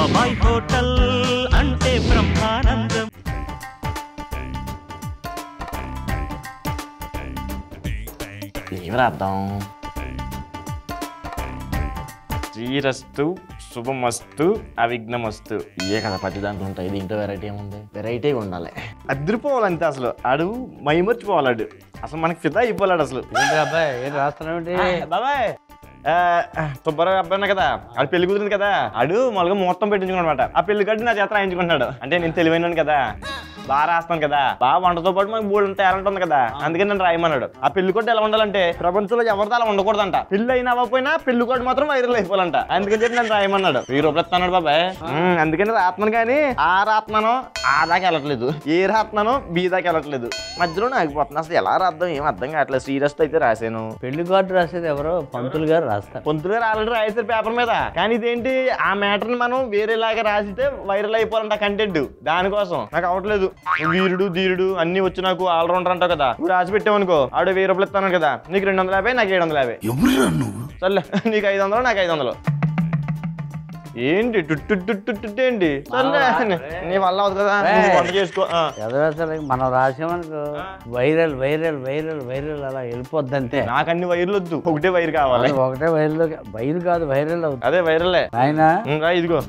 బాబాయ్ హోటల్ అంటే బ్రహ్మానందం ఏమి రాద్దాం శ్రీరస్తు శుభమస్తు అవిఘ్నమస్తు ఇయే కదా ప్రతి దాంట్లో ఉంటాయి దీంట్లో వెరైటీ ఏముంది వెరైటీగా ఉండాలి అదిరిపోవాలంతే అసలు ఆడు మైమర్చిపోవాలాడు అసలు మనకి ఫిదా అయిపోవాలాడు అసలు ఏంటి అబ్బాయి ఏం రాస్తున్నావు బాబాయ్ ఆ, సుబ్బారావు అబ్బాయి ఉన్నా కదా ఆడు పెళ్లి కుదిరింది కదా ఆడు మామూలుగా ముహూర్తం పెట్టించుకున్నమాట ఆ పెళ్లి కట్టి నా చేత రాయించుకుంటున్నాడు అంటే నేను తెలివైన కదా బాగా రాస్తాను కదా బాగా వంటతో పాటు మనకు బోల్డ్ టాలెంట్ ఉంది కదా అందుకని నేను రాయమన్నాడు ఆ పెళ్లి కొట్టు ఎలా ఉండాలంటే ప్రపంచంలో ఎవరితో అలా ఉండకూడదంట పెళ్లి అయినా అవ్వకపోయినా పెళ్లి కొట్టు మాత్రం వైరల్ అయిపోవాలంట అందుకని చెప్పి నేను రాయమన్నాడు వెయ్యి రూపాయలు ఇస్తున్నాడు బాబాయ్ ఉమ్, అందుకని రాత్మను కానీ ఆ రాత్మనో ఆ దాకా వెళ్ళట్లేదు ఏ రాత్మనో బీ దాకా వెళ్ళట్లేదు మధ్యలో ఆగిపోతుంది అసలు ఎలా రాద్దాం ఏం అర్థం కావట్లేదు సీరియస్ అయితే రాశాను పెళ్లి కార్డు రాసేది ఎవరో పంతులు గారు రాస్తారు పొంతులు గారు ఆల్రెడీ రాశారు పేపర్ మీద కానీ ఇదేంటి ఆ మ్యాటర్ ని మనం వేరేలాగా రాసితే వైరల్ అయిపోవాలంట కంటెంట్ దానికోసం నాకు అవట్లేదు వీరుడు ధీరుడు అన్ని వచ్చి నాకు ఆల్రౌండర్ అంటావు కదా నువ్వు రాసి పెట్టావనుకో ఆడు వెయ్యి రూపాయలు ఇస్తాను కదా నీకు రెండు వందల యాభై నాకు ఏడు వందల యాభై సర్లే నీకు ఐదు వందలు నాకు ఐదు వందలు ఏంటి టుట్టు టుట్టు టుట్టు ఏంటి సర్లే నీ వల్ల అవుతుంది కదా నువ్వు వంట చేసుకో ఆ. చదివేసరికి మనం రాసామనుకో వైరల్ వైరల్ వైరల్ వైరల్ అలా వెళ్ళిపోద్ది అంతే నాకు అన్ని వైర్లు వద్దు ఒకటే వైర్ కావాలి అది ఒకటే వైరల్ వైర్ కాదు వైరల్ అవుతుంది అదే వైరలే ఆయన ఇంకా ఇదిగో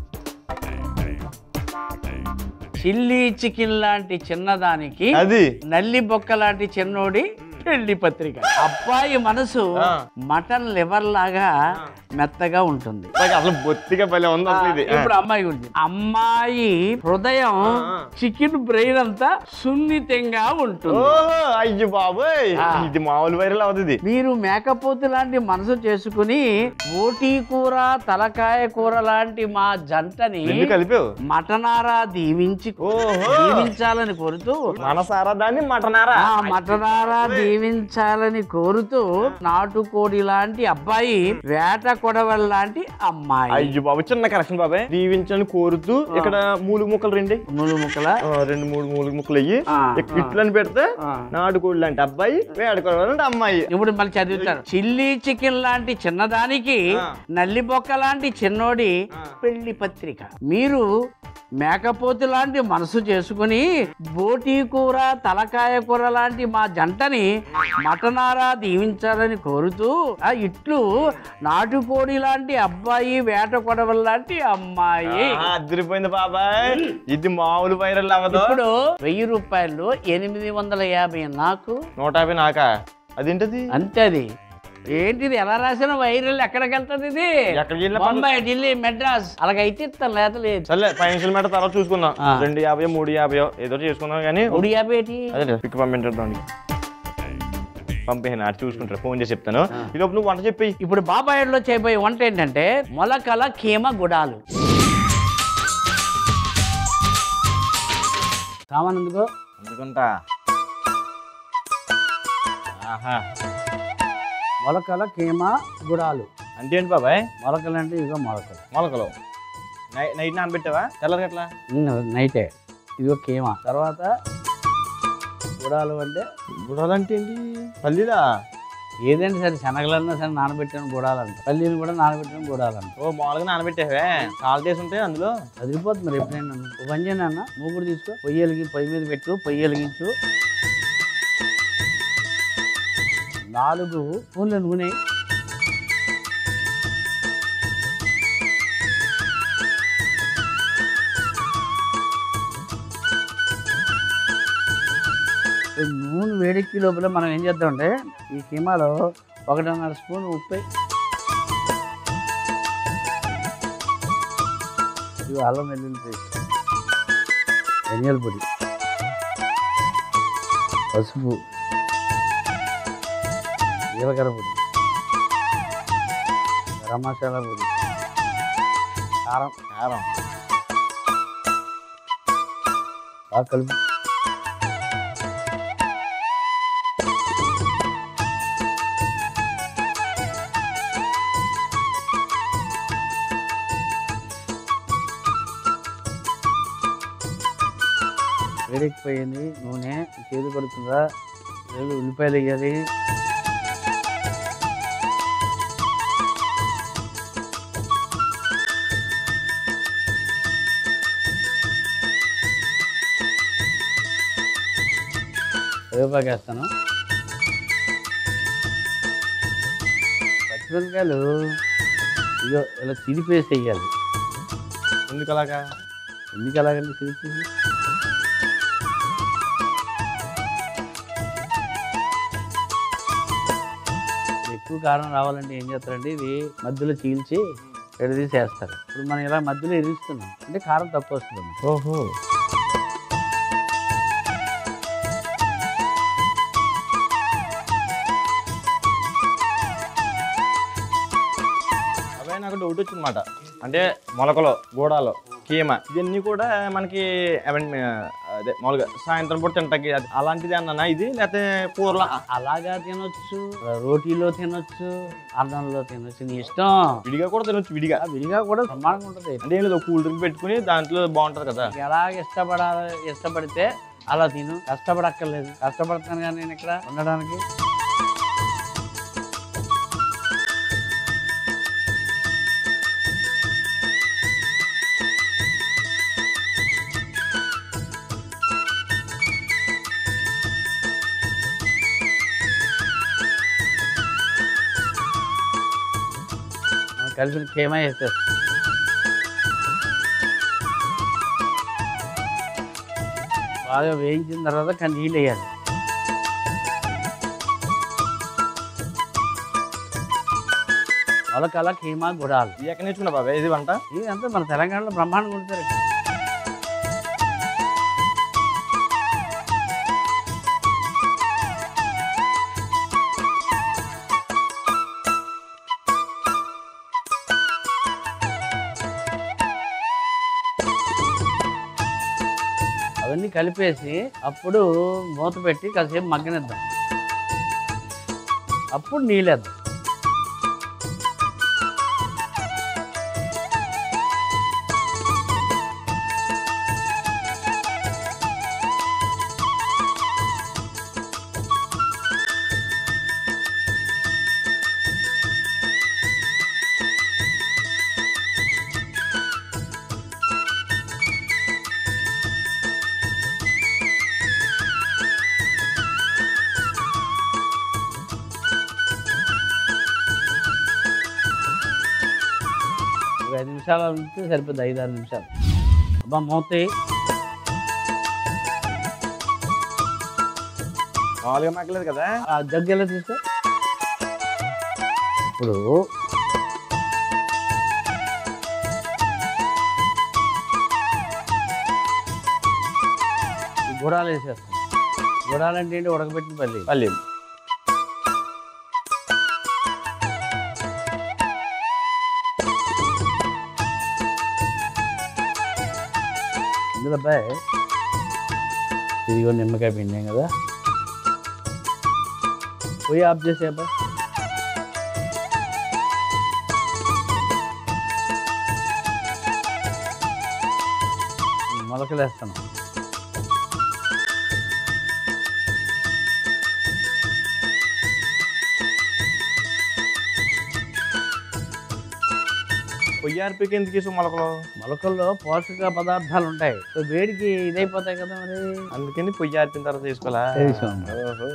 చిల్లీ చికెన్ లాంటి చిన్నదానికి అది నల్లి బొక్క లాంటి చిన్నోడి పెళ్లి పత్రిక అబ్బాయి మనసు ఆ. మటన్ లివర్ లాగా మెత్తగా ఉంటుంది నాకు అసలు బొత్తిగా భలే ఉంది అసలు ఇది ఆ. ఇప్పుడు అమ్మాయి గురించి అమ్మాయి హృదయం ఆ. చికెన్ బ్రెయిన్ అంతా సున్నితంగా ఉంటుంది ఓహో అయ్యో బాబోయ్ ఆ. ఇది మామూలు వైరల్ అవుతుంది మీరు మేకపోతు లాంటి మనసు చేసుకుని ఓటీ కూర తలకాయ కూర లాంటి మా జంటని ఎందుకు కలిపావు మటనారా దీవించి ఓహో. దీవించాలని కోరుతూ మనసారా దాన్ని మటనారా ఆ మటనారా దీవించాలని కోరుతూ నాటుకోడి లాంటి అబ్బాయి వేట కొడవల్ లాంటి అమ్మాయి అయ్యో బాబు చిన్న కరెక్షన్ బాబాయ్ దీవించని కోరుతూ ఇక్కడ మూడు ముక్కలు రెండి ములు ముక్కల ఆ, రెండు మూడు మూడు ముక్కలు అయ్యి ఆ, ఇట్లని పెడితే ఆ. నాటుకోడి లాంటి అబ్బాయి వేడుకోవాలంటే అమ్మాయి ఇప్పుడు మళ్ళీ చదువుతారు చిల్లీ చికెన్ లాంటి చిన్నదానికి ఆ. నల్లి బొక్క లాంటి చిన్నోడి ఆ. పెళ్లి పత్రిక మీరు మేకపోతు లాంటి మనసు చేసుకుని బోటీ కూర తలకాయ కూర లాంటి మా జంటని మటనారా దీవించాలని కోరుతూ ఆ ఇట్లు నాటుకోడి లాంటి అబ్బాయి వేట కొడవల లాంటి అమ్మాయి ఆ, అదిరిపోయింది బాబాయ్ ఇది మామూలు వైరల్ అవ్వదు ఇప్పుడు వెయ్యి రూపాయలు ఎనిమిది వందల యాభై నాకు నూట యాభై నాకా అదేంటది అంతే అది ఏంటిది ఎలా రాసిన వైరల్ ఎక్కడికి వెళ్తుంది ఇది ఎక్కడికి వెళ్ళినా బొంబాయి ఢిల్లీ మెడ్రాస్ అలాగైతే ఇస్తాను లేత లేదు సర్లే ఫైనాన్షియల్ మ్యాటర్ తర్వాత చూసుకుందాం ఆ. రెండు యాభై మూడు యాభై ఏదో చేసుకుందాం కానీ మూడు యాభై ఏంటి అదే పిక్ పంపించండి పంపేనా చూసుకుంటారు ఫోన్ చేసి చెప్తాను ఈ లోపు నువ్వు వంట చెప్పి ఇప్పుడు బాబాయిలో చేయబోయే వంట ఏంటంటే మొలకల కీమ గుడాలు సామాన్ ఎందుకో అందుకుంటా ఆహా మొలకల కీమ గుడాలు అంటే ఏంటి బాబాయ్ మొలకలు అంటే ఇదిగో మొలకలు మొలకలు నై నైట్ నానబెట్టావా తెల్లరి ఎట్లా ఉమ్, నైటే ఇదిగో కీమ తర్వాత గుడాలు అంటే గుడాలంటే ఏంటి పల్లీలా ఏదంటే సరే శనగలన్నా సరే నానబెట్టిన గుడాలంట పల్లీలు కూడా నానబెట్టిన గుడాలంట ఓ మామూలుగా నానబెట్టావే కాల్ చేసి ఉంటే అందులో అదిరిపోతుంది మరి ఎప్పుడైనా ఒక పని చేయను అన్న నువ్వు కూడా తీసుకో పొయ్యి వెలిగి పొయ్యి మీద పెట్టు పొయ్యి వెలిగించు నాలుగు స్పూన్ల నూనె ఈ నూనె వేడెక్కి లోపల మనం ఏం చేద్దామంటే ఈ కీమాలో ఒకటిన్నర స్పూన్ ఉప్పు ఇది అల్లం వెల్లుల్లి పేస్ట్ ధనియాల పొడి పసుపు జీలకర్ర పొడి గరం మసాలా పొడి కారం కారం బాగా కలుపు వేడెక్కిపోయింది నూనె చేదు పడుతుందా లేదు ఉల్లిపాయలు వేయాలి కరివేపాకు వేస్తాను పచ్చిమిరపకాయలు ఇదో ఇలా చిరిపేసి వేయాలి ఎందుకు అలాగా ఎందుకు అలాగండి చిరిపేసి ఎక్కువ కారం రావాలంటే ఏం చేస్తారంటే ఇది మధ్యలో చీల్చి ఎడదీసి వేస్తారు ఇప్పుడు మనం ఇలా మధ్యలో ఎదిస్తున్నాం అంటే కారం తక్కువ వస్తుంది అన్నమాట. ఓహో అవే నాకు డౌట్ వచ్చిందన్నమాట అంటే మొలకలు గూడాలు కీమ ఇవన్నీ కూడా మనకి I mean, అదే మామూలుగా సాయంత్రం పూట తింటాకి అది అలాంటిది అన్నా ఇది లేకపోతే కూరలో అలాగా తినొచ్చు రోటీలో తినొచ్చు అన్నంలో తినొచ్చు నీ ఇష్టం విడిగా కూడా తినొచ్చు విడిగా ఆ విడిగా కూడా సమానంగా ఉంటుంది అంటే ఏం లేదు కూల్ డ్రింక్ పెట్టుకుని దాంట్లో బాగుంటది కదా నీకు ఎలా ఇష్టపడాలి ఇష్టపడితే అలా తిను కష్టపడక్కర్లేదు కష్టపడతాను కానీ నేను ఇక్కడ ఉండడానికి మనం కలిపిన కేమా వేసేస్తాం బాగా వేయించిన తర్వాత కానీ నీళ్ళు వేయాలి మొలకల కీమా గుడాలు ఇది ఎక్కడ నేర్చుకున్నా బాబాయ్ ఇది వంట ఇదంతా మన తెలంగాణలో బ్రహ్మాండంగా ఉంటారు అవన్నీ కలిపేసి అప్పుడు మూత పెట్టి కాసేపు మగ్గనిద్దాం అప్పుడు నీళ్ళేద్దాం ఒక ఐదు నిమిషాలు ఉంటే సరిపోద్ది ఐదు ఆరు నిమిషాలు అబ్బా మూత వేయి. మామూలుగా మాకలేదు కదా ఆ జగ్గు ఎలా తీసుకో ఇప్పుడు ఈ గుడాలు వేసేస్తాం గుడాలు అంటే ఏంటి ఉడకబెట్టిన పల్లి మళ్ళీ ఇందులో అబ్బాయి ఇదిగో నిమ్మకాయ పిండాం కదా పోయి ఆఫ్ చేసే అబ్బాయి మొలకలు వేస్తాను పొయ్యి ఆర్పికి ఎందుకు వేసు మొలకలు మొలకల్లో పోషక పదార్థాలు ఉంటాయి సో వేడికి ఇదైపోతాయి కదా మరి అందుకని పొయ్యి ఆర్పిన తర్వాత తీసుకోవాలా వేసుకోండి. ఓహో.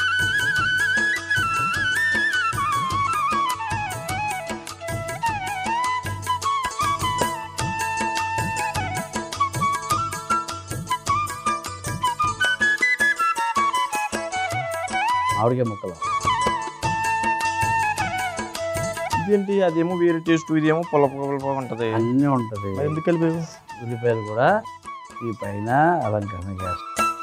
మామిడికాయ ముక్కలు ఇదేంటి అదేమో వేరే టేస్ట్ ఇదేమో పులప పులప ఉంటది అన్నీ ఉంటుంది మరి ఎందుకు కలిపేవు ఉల్లిపాయలు కూడా ఈ పైన అలంకరణ చేస్తాం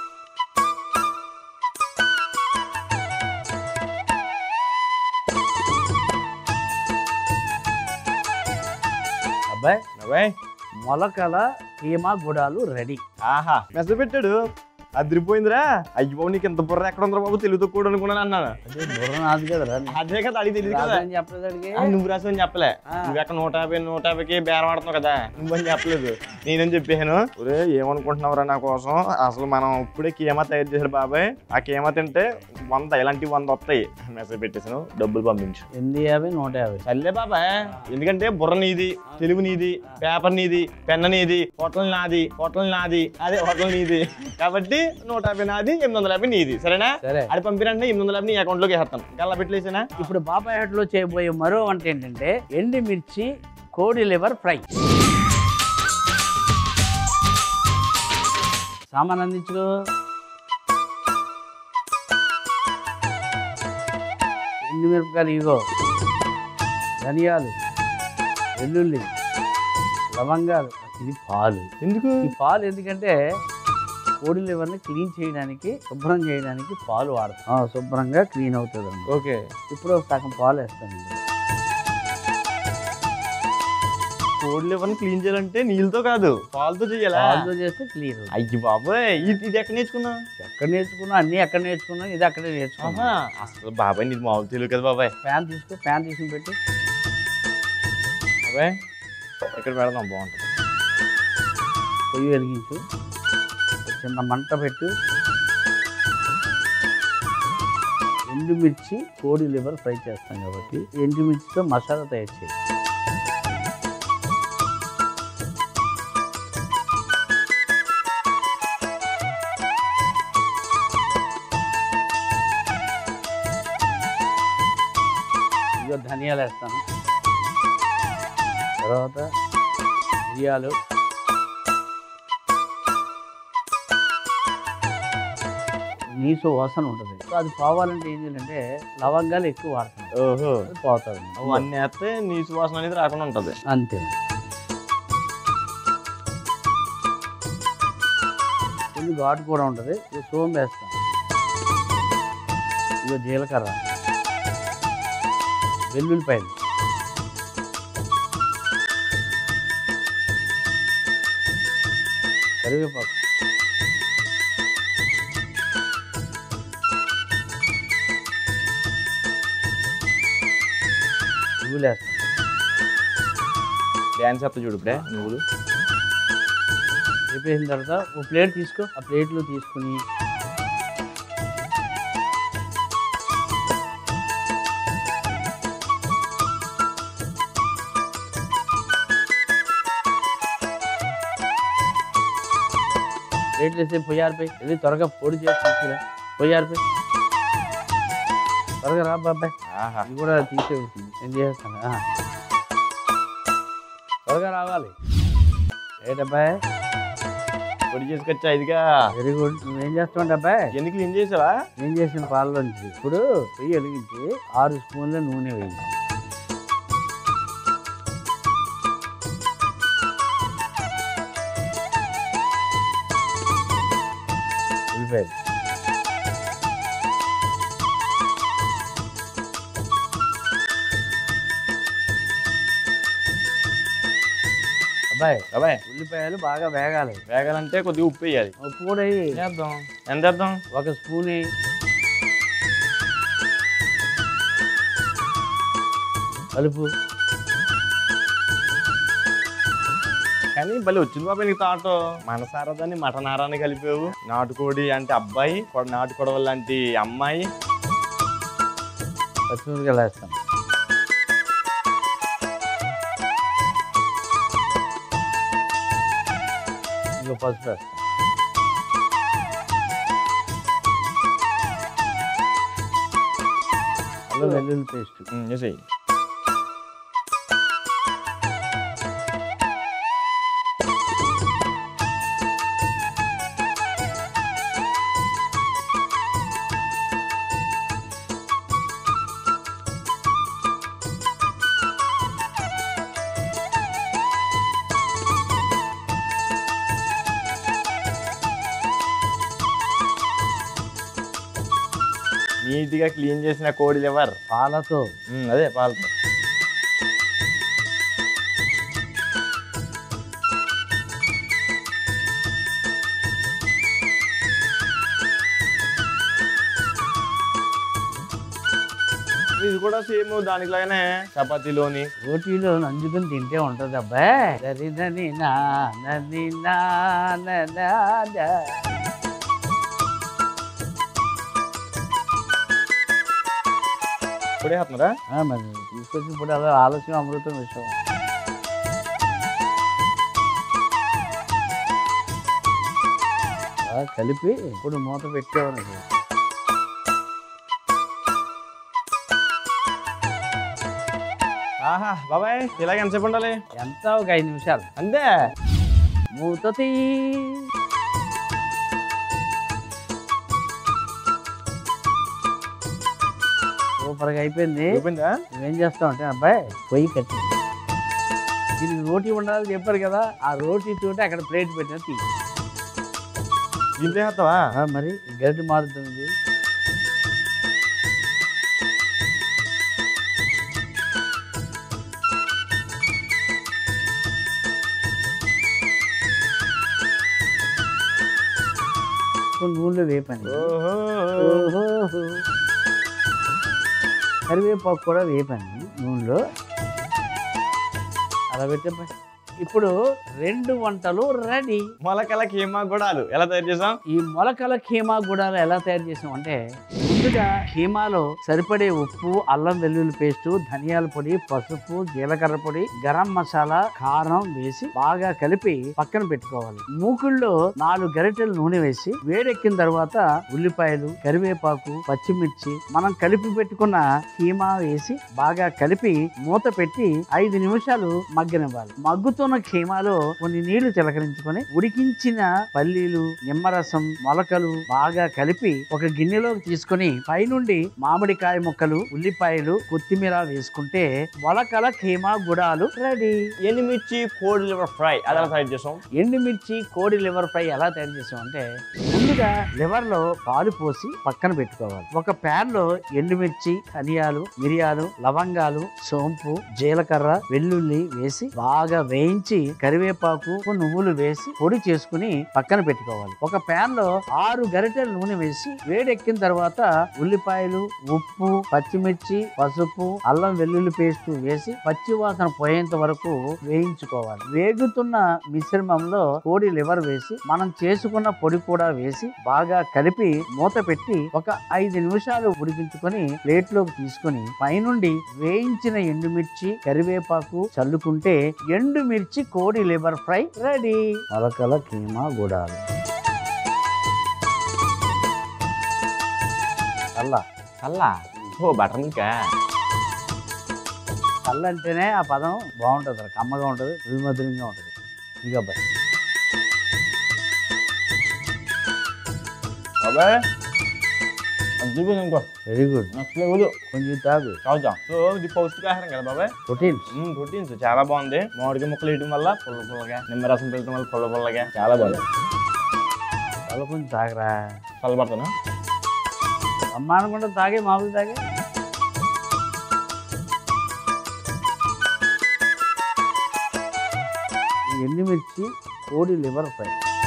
అబ్బాయి అబ్బాయ్ మొలకల కీమా గుడాలు రెడీ ఆహా మెసేజ్ పెట్టాడు అదిరిపోయిందిరా అయ్యో నీకు ఎంత బుర్ర ఎక్కడ ఉందిరా బాబు తెలుగుతో కూడా అనుకున్నాను అన్నాను అదే బుర్ర నాది కదరా అదే కదా అడిగి తెలియదు కదా రాదని చెప్పలేదు అడిగి ఆ, నువ్వు రాసి అని చెప్పలే ఆ. నువ్వు ఎక్కడ నూట యాభై నూట యాభైకి బేరం ఆడుతున్నావు కదా నువ్వని చెప్పలేదు నేనేం చెప్పాను ఒరే ఏమనుకుంటున్నావురా నా కోసం అసలు మనం ఇప్పుడే కీమా తయారు చేశాడు బాబాయ్ ఆ కీమా తింటే వంద ఇలాంటి వంద వస్తాయి మెసేజ్ పెట్టేసాను డబ్బులు పంపించు ఎనిమిది యాభై నూట యాభై సర్లే బాబాయ్ ఎందుకంటే బుర్ర నీది తెలుగు నీది పేపర్ నీది పెన్న నీది హోటల్ నాది హోటల్ నాది అదే హోటల్ నీది కాబట్టి నూట యాభై నాది ఎనిమిది వందల యాభై నీది సరేనా సరే అది పంపిరంటే ఎనిమిది వందల యాభై నీ అకౌంట్లోకి వేస్తాను గల్లా పెట్టలేసానా ఇప్పుడు బాబాయ్ హట్లో చేయబోయే మరో వంట ఏంటంటే ఎండుమిర్చి కోడి లివర్ ఫ్రై సామాన్ అందించుకో ఎండుమిరపకాయలు ఇగో ధనియాలు వెల్లుల్లి లవంగాలు ఇది పాలు ఎందుకు ఈ పాలు ఎందుకంటే కోడి లివర్ని క్లీన్ చేయడానికి శుభ్రం చేయడానికి పాలు వాడతాం ఆ, శుభ్రంగా క్లీన్ అవుతుంది ఓకే ఇప్పుడు ఒక సగం పాలు వేస్తాను ఇందులో. కోడి లివర్ని క్లీన్ చేయాలంటే నీళ్ళతో కాదు పాలతో చేయాలా పాలతో చేస్తే క్లీన్ అవుతుంది అయ్యి బాబాయ్ ఇది ఇది ఎక్కడ నేర్చుకున్నావు ఎక్కడ నేర్చుకున్నా అన్ని ఎక్కడ నేర్చుకున్నా ఇది అక్కడే నేర్చుకున్నా ఆహా, అసలు బాబాయ్ నీది మామూలు తెలియదు కదా బాబాయ్ ఫ్యాన్ తీసుకో ఫ్యాన్ తీసుకుని పెట్టి బాబాయ్ ఇక్కడ పెడదాం బాగుంటుంది పొయ్యి వెలిగించు ఒక చిన్న మంట పెట్టు ఎండుమిర్చి కోడి లివర్ ఫ్రై చేస్తాం కాబట్టి ఎండుమిర్చితో మసాలా తయారు చేయి ఇదిగో ధనియాలు వేస్తాను తర్వాత మిరియాలు నీసు వాసన ఉంటుంది సో అది పోవాలంటే ఏం చేయాలంటే లవంగాలు ఎక్కువ వాడతాం ఓహో అది పోతుంది అవన్నీ వేస్తే నీ సువాసన అనేది రాకుండా ఉంటుంది అంతే కొంచెం ఘాటు కూడా ఉంటుంది ఇది సోమ్ వేస్తాం ఇదిగో జీలకర్ర వెల్లుల్లిపాయలు కరివేపాకు నువ్వులు వేస్తాం డ్యాన్స్ చేస్తా చూడు ఇప్పుడే నువ్వులు వేపేసిన తర్వాత ఒక ప్లేట్ తీసుకో ఆ ప్లేట్లో తీసుకుని ప్లేట్లు వేస్తే పొయ్యారిపోయి వెళ్ళి త్వరగా పొడి చేసి తీసుకురా పొయ్యారిపోయి త్వరగా రా బాబాయ్ ఆహా ఇది కూడా తీసేస్తుంది నేను చేస్తాను ఆ. త్వరగా రావాలి ఏంటబ్బాయ్ పొడి చేసుకొచ్చా ఇదిగా వెరీ గుడ్ నువ్వేం చేస్తావు అబ్బాయి ఎందుకు క్లీన్ చేసావా నేను చేసిన పాలలోంచి ఇప్పుడు పొయ్యి వెలిగించి ఆరు స్పూన్ల నూనె వేయి ఉల్లిపాయలు అబ్బాయి బాబాయ్ ఉల్లిపాయలు బాగా వేగాలి వేగాలంటే కొద్దిగా ఉప్పు వేయాలి ఉప్పు కూడా వేయి. చేద్దాం ఎంత వేద్దాం ఒక స్పూన్ వేయి. కలుపు కానీ భలే వచ్చింది బాబాయ్ నీకు తాట మనసారదాన్ని మటనారాన్ని కలిపావు నాటుకోడి అంటే అబ్బాయి కొడ- నాటుకోడవల్ లాంటి అమ్మాయి పచ్చిమిరపకాయలు వేస్తాను ఇంకో పసుపు వేస్తాను అల్లం వెల్లుల్లి పేస్ట్ ఉమ్, వేసేయ్ నీట్గా క్లీన్ చేసిన కోడి లివర్ పాలతో ఉమ్, అదే పాలతో ఇది కూడా సేమ్ దానిలాగానే చపాతీలోని రోటీలో నంజుకుని తింటే ఉంటది అబ్బాయి దరిదని నా నని నా నా నా నా. ఇప్పుడే వేస్తున్నారా ఆ, మరి తీసుకొచ్చి ఇప్పుడు అలా ఆలస్యం అమృతం విషయం ఆ, కలిపి ఇప్పుడు మూత పెట్టేవారు ఆహా బాబాయ్ ఇలాగ ఎంతసేపు ఉండాలి ఎంత ఒక ఐదు నిమిషాలు అంతే మూత తీ సూపర్గా అయిపోయింది అయిపోయిందా నువ్వేం చేస్తావు అంటే అబ్బాయి పొయ్యి కట్టి దీనికి రోటీ ఉండాలని చెప్పారు కదా ఆ రోటీ తోటి అక్కడ ప్లేట్ పెట్టిన తీ దీంట్లో వేస్తావా ఆ, మరి గరిటె మారుతుంది కొన్ని నూనెలో వేపండి ఓహో ఓహోహో. కరివేపాకు కూడా వేపండి నూనెలో అలా పెట్టే ఇప్పుడు రెండు వంటలు రెడీ మొలకల కీమా గుడాలు ఎలా తయారు చేసాం ఈ మొలకల కీమా గుడాలు ఎలా తయారు చేసాం అంటే ముందుగా కీమాలో సరిపడే ఉప్పు అల్లం వెల్లుల్లి పేస్ట్ ధనియాల పొడి పసుపు జీలకర్ర పొడి గరం మసాలా కారం వేసి బాగా కలిపి పక్కన పెట్టుకోవాలి మూకుల్లో నాలుగు గరిటెలు నూనె వేసి వేడెక్కిన తర్వాత ఉల్లిపాయలు కరివేపాకు పచ్చిమిర్చి మనం కలిపి పెట్టుకున్న కీమా వేసి బాగా కలిపి మూత పెట్టి ఐదు నిమిషాలు మగ్గనివ్వాలి మగ్గుతున్న కీమాలో కొన్ని నీళ్లు చిలకరించుకొని ఉడికించిన పల్లీలు నిమ్మరసం మొలకలు బాగా కలిపి ఒక గిన్నెలోకి తీసుకొని పైనుండి మామిడికాయ ముక్కలు ఉల్లిపాయలు కొత్తిమీర వేసుకుంటే మొలకల కీమా గుడాలు రెడీ ఎండుమిర్చి కోడి లివర్ ఫ్రై అది ఎలా తయారు చేసాం ఎండుమిర్చి కోడి లివర్ ఫ్రై ఎలా తయారు చేసామంటే ముందుగా లివర్ లో పాలు పోసి పక్కన పెట్టుకోవాలి ఒక ప్యాన్ లో ఎండుమిర్చి ధనియాలు మిరియాలు లవంగాలు సోంపు జీలకర్ర వెల్లుల్లి వేసి బాగా వేయించి కరివేపాకు నువ్వులు వేసి పొడి చేసుకుని పక్కన పెట్టుకోవాలి ఒక ప్యాన్ లో ఆరు గరిటెల నూనె వేసి వేడెక్కిన తర్వాత ఉల్లిపాయలు ఉప్పు పచ్చిమిర్చి పసుపు అల్లం వెల్లుల్లి పేస్ట్ వేసి పచ్చి వాసన పోయేంత వరకు వేయించుకోవాలి వేగుతున్న మిశ్రమంలో కోడి లివర్ వేసి మనం చేసుకున్న పొడి కూడా వేసి బాగా కలిపి మూత పెట్టి ఒక ఐదు నిమిషాలు ఉడికించుకొని ప్లేట్ లోకి తీసుకొని పైనుండి వేయించిన ఎండుమిర్చి కరివేపాకు చల్లుకుంటే ఎండుమిర్చి కోడి లివర్ ఫ్రై రెడీ మొలకల కీమా గుడాలు అల్లా అల్లా ఓ బటర్ మిల్కా కళ్ళు అంటేనే ఆ పదం బాగుంటుంది రా. కమ్మగా ఉంటుంది రుచిమధురంగా ఉంటుంది ఇక అబ్బాయి బాబాయ్ అది చూపించు ఇంకో వెరీ గుడ్ నెక్స్ట్ లెవెల్ కొంచెం తాగు చదువుతాం సో ఇది పౌష్టికాహారం కదా బాబాయ్ ప్రోటీన్స్ ప్రోటీన్స్ చాలా బాగుంది మామిడికాయ ముక్కలు వేయడం వల్ల పుల్ల పుల్లగా నిమ్మరసం పెళ్ళడం వల్ల పుల్ల పుల్లగా చాలా బాగుంది చాలా కొంచెం తాగరా చల్లబడతాను అమ్మ అనుకుంటే తాగే మామూలు తాగే ఈ ఎండుమిర్చి కోడి లివర్ ఫ్రై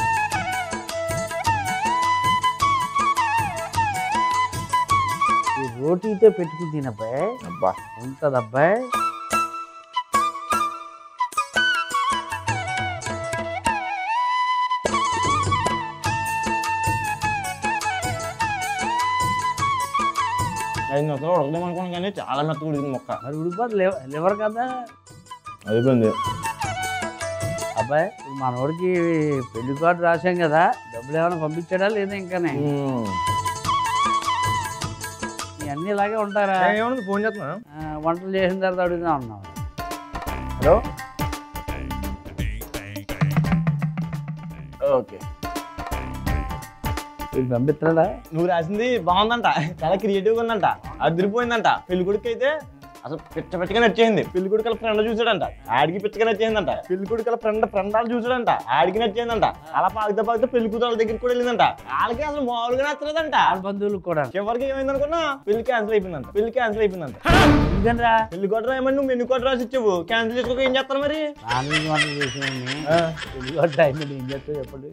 ఈ రోటీతో పెట్టుకుని తినబ్బాయి అబ్బా ఉంటుంది అబ్బాయి ఐదు నిమిషాలు ఉడకడం అనుకోండి కానీ చాలా మెత్తగా ఉడికింది మొక్క మరి ఉడిపోదు లివర్ లివర్ కదా అయిపోయింది అబ్బాయి ఇప్పుడు మనోడికి పెళ్లి కార్డు రాశాం కదా డబ్బులు ఏమైనా పంపించాడా లేదా ఇంకానే మీ అన్ని ఇలాగే ఉంటారా ఏమన్నా ఫోన్ చేస్తున్నా ఆ, వంటలు చేసిన తర్వాత అడుగుతా ఉన్నాం హలో ఓకే వీడు పంపిస్తాడా నువ్వు రాసింది బాగుందంట చాలా క్రియేటివ్గా ఉందంట అదిరిపోయిందంట పెళ్లి కొడుకు అయితే అసలు పిచ్చ పిచ్చగా నచ్చేసింది పెళ్లి కొడుకు వాళ్ళ ఫ్రెండ్ చూసాడంట ఆడికి పిచ్చగా నచ్చేసిందంట పెళ్లి కొడుకు వాళ్ళ ఫ్రెండ్ ఫ్రెండ్ వాళ్ళు చూసాడంట ఆడికి నచ్చేసిందంట అలా పాకుతా పాకుతా పెళ్లి కూతురు వాళ్ళ దగ్గరికి కూడా వెళ్ళిందంట వాళ్ళకి అసలు మామూలుగా నచ్చలేదంట వాళ్ళ బంధువులకు కూడా చివరికి ఏమైంది అనుకున్నా పెళ్లి క్యాన్సిల్ అయిపోయిందంట పెళ్లి క్యాన్సిల్ అయిపోయిందంట ఎందుకనరా పెళ్లి కొట్టు ఏమన్నా నువ్వు మెన్ను కొట్టు రాసి ఇచ్చావు క్యాన్సిల్ చేసుకోక ఏం చేస్తారు మరి నాన్ వెజ్ వంటలు చేసేవాడిని పెళ్లి కార్డు టైం ఏం చేస్తావు చెప్పండి